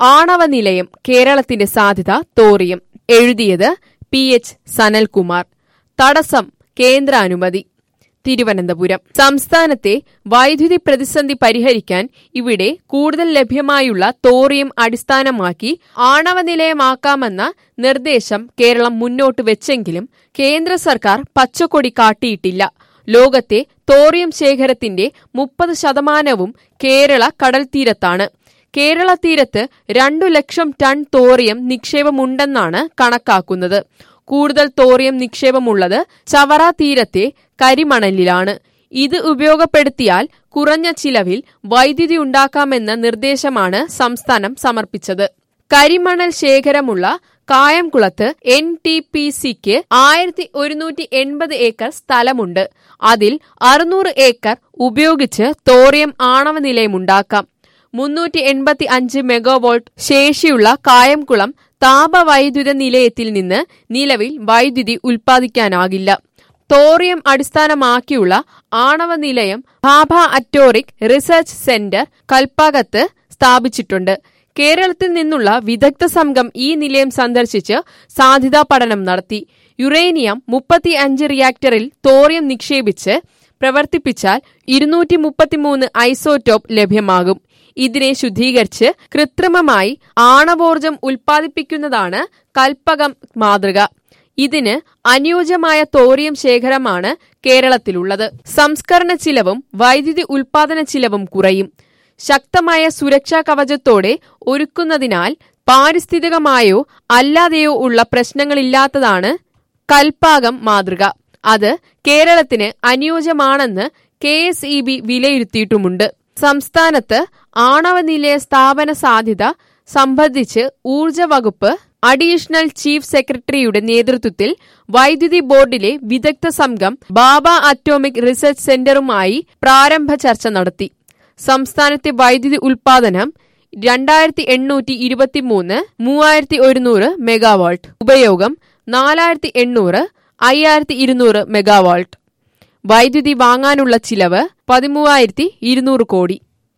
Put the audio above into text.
ആണവ നിലയം കേരളത്തിന്റെ സാധ്യത തോറിയും എഴുതിയത് പി എച്ച് സനൽകുമാർ തടസ്സം കേന്ദ്ര അനുമതി തിരുവനന്തപുരം സംസ്ഥാനത്തെ വൈദ്യുതി പ്രതിസന്ധി പരിഹരിക്കാൻ ഇവിടെ കൂടുതൽ ലഭ്യമായുള്ള തോറിയം അടിസ്ഥാനമാക്കി ആണവ നിലയമാക്കാമെന്ന നിർദ്ദേശം കേരളം മുന്നോട്ട് വെച്ചെങ്കിലും കേന്ദ്ര സർക്കാർ പച്ചക്കൊടി കാട്ടിയിട്ടില്ല ലോകത്തെ തോറിയം ശേഖരത്തിന്റെ മുപ്പത് ശതമാനവും കേരള കടൽ തീരത്താണ് കേരള തീരത്ത് രണ്ടു ലക്ഷം ടൺ തോറിയം നിക്ഷേപമുണ്ടെന്നാണ് കണക്കാക്കുന്നത് കൂടുതൽ തോറിയം നിക്ഷേപമുള്ളത് ചവറ തീരത്തെ കരിമണലിലാണ് ഇത് ഉപയോഗപ്പെടുത്തിയാൽ കുറഞ്ഞ ചിലവിൽ വൈദ്യുതി ഉണ്ടാക്കാമെന്ന നിർദ്ദേശമാണ് സംസ്ഥാനം സമർപ്പിച്ചത് കരിമണൽ ശേഖരമുള്ള കായംകുളത്ത് എൻ ടി പി സിക്ക് ആയിരത്തി ഒരുന്നൂറ്റി എൺപത് ഏക്കർ സ്ഥലമുണ്ട് അതിൽ അറുന്നൂറ് ഏക്കർ ഉപയോഗിച്ച് തോറിയം ആണവ നിലയമുണ്ടാക്കാം മുന്നൂറ്റി എൺപത്തി അഞ്ച് മെഗാവോൾട്ട് ശേഷിയുള്ള കായംകുളം താപവൈദ്യുത നിലയത്തിൽ നിന്ന് നിലവിൽ വൈദ്യുതി ഉൽപ്പാദിക്കാനാകില്ല തോറിയം അടിസ്ഥാനമാക്കിയുള്ള ആണവ നിലയം ഭാഭ അറ്റോറിക് റിസർച്ച് സെന്റർ കൽപ്പാകത്ത് സ്ഥാപിച്ചിട്ടുണ്ട് കേരളത്തിൽ നിന്നുള്ള വിദഗ്ധ സംഘം ഈ നിലയം സന്ദർശിച്ച് സാധ്യതാ പഠനം നടത്തി യുറേനിയം മുപ്പത്തി അഞ്ച് റിയാക്ടറിൽ തോറിയം നിക്ഷേപിച്ച് പ്രവർത്തിപ്പിച്ചാൽ ഇരുന്നൂറ്റി മുപ്പത്തിമൂന്ന് ഐസോടോപ്പ് ലഭ്യമാകും ഇതിനെ ശുദ്ധീകരിച്ച് കൃത്രിമമായി ആണവോർജം ഉൽപ്പാദിപ്പിക്കുന്നതാണ് കൽപ്പകം മാതൃക ഇതിന് അനുയോജ്യമായ തോറിയം ശേഖരമാണ് കേരളത്തിലുള്ളത് സംസ്കരണ ചിലവും വൈദ്യുതി ഉൽപാദന ചിലവും കുറയും ശക്തമായ സുരക്ഷാ കവചത്തോടെ ഒരുക്കുന്നതിനാൽ പാരിസ്ഥിതികമായോ അല്ലാതെയോ ഉള്ള പ്രശ്നങ്ങളില്ലാത്തതാണ് കൽപ്പാകം മാതൃക അത് കേരളത്തിന് അനുയോജ്യമാണെന്ന് കെ എസ് ഇ ബി വിലയിരുത്തിയിട്ടുമുണ്ട് സംസ്ഥാനത്ത് ആണവ നിലയ സ്ഥാപന സാധ്യത സംബന്ധിച്ച് ഊർജ വകുപ്പ് അഡീഷണൽ ചീഫ് സെക്രട്ടറിയുടെ നേതൃത്വത്തിൽ വൈദ്യുതി ബോർഡിലെ വിദഗ്ധ സംഘം ബാബ അറ്റോമിക് റിസർച്ച് സെന്ററുമായി പ്രാരംഭ ചർച്ച നടത്തി സംസ്ഥാനത്തെ വൈദ്യുതി ഉൽപാദനം രണ്ടായിരത്തി എണ്ണൂറ്റി ഇരുപത്തിമൂന്ന് മൂവായിരത്തി ഒരുന്നൂറ് മെഗാവാൾട്ട് ഉപയോഗം നാലായിരത്തി എണ്ണൂറ് അയ്യായിരത്തി ഇരുന്നൂറ് മെഗാവാൾട്ട് വൈദ്യുതി വാങ്ങാനുള്ള ചിലവ് പതിമൂവായിരത്തി ഇരുന്നൂറ് കോടി